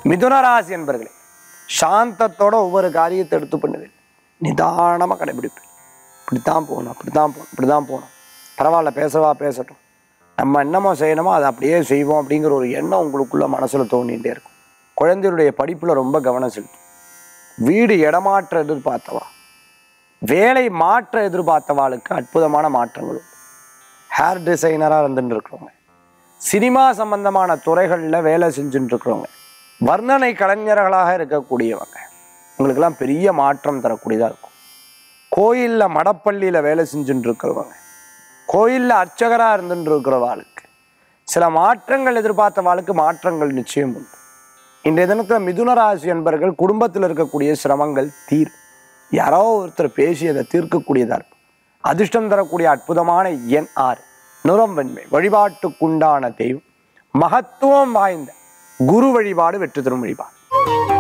மிதுனராசி என்பர்களே சாந்தத்தோட ஒவ்வொரு காரியத்தை எடுத்து பண்ணுவேன் நிதானமாக கடைபிடிப்பேன் இப்படித்தான் போகணும் அப்படித்தான் போகணும் இப்படிதான் போகணும் பரவாயில்ல பேசவா பேசட்டும் நம்ம என்னமோ செய்யணுமோ அதை அப்படியே செய்வோம் அப்படிங்கிற ஒரு எண்ணம் உங்களுக்குள்ள மனசில் தோண்டிகிட்டே இருக்கும் குழந்தையுடைய படிப்பில் ரொம்ப கவனம் செலுத்தும் வீடு இடமாற்ற எதிர்பார்த்தவா வேலை மாற்ற எதிர்பார்த்தவாளுக்கு அற்புதமான மாற்றங்கள் உண்டு ஹேர் டிசைனராக இருந்துட்டு இருக்கிறவங்க சினிமா சம்பந்தமான துறைகளில் வேலை செஞ்சுட்டு இருக்கிறவங்க வர்ணனை கலைஞர்களாக இருக்கக்கூடியவங்க உங்களுக்கெல்லாம் பெரிய மாற்றம் தரக்கூடியதாக இருக்கும் கோயிலில் மடப்பள்ளியில் வேலை செஞ்சுட்டு இருக்கிறவங்க கோயிலில் அர்ச்சகராக இருந்துட்டு இருக்கிறவாளுக்கு சில மாற்றங்கள் எதிர்பார்த்தவாளுக்கு மாற்றங்கள் நிச்சயம் உண்டு இன்றைய தினத்தில் மிதுன ராசி என்பர்கள் குடும்பத்தில் இருக்கக்கூடிய சிரமங்கள் தீர் யாரோ ஒருத்தர் பேசி அதை தீர்க்கக்கூடியதாக இருக்கும் அதிர்ஷ்டம் தரக்கூடிய அற்புதமான எண் ஆறு நுரம் வெண்மை வழிபாட்டுக்குண்டான தெய்வம் மகத்துவம் வாய்ந்த குரு வழிபாடு வெற்றி தரும் வழிபாடு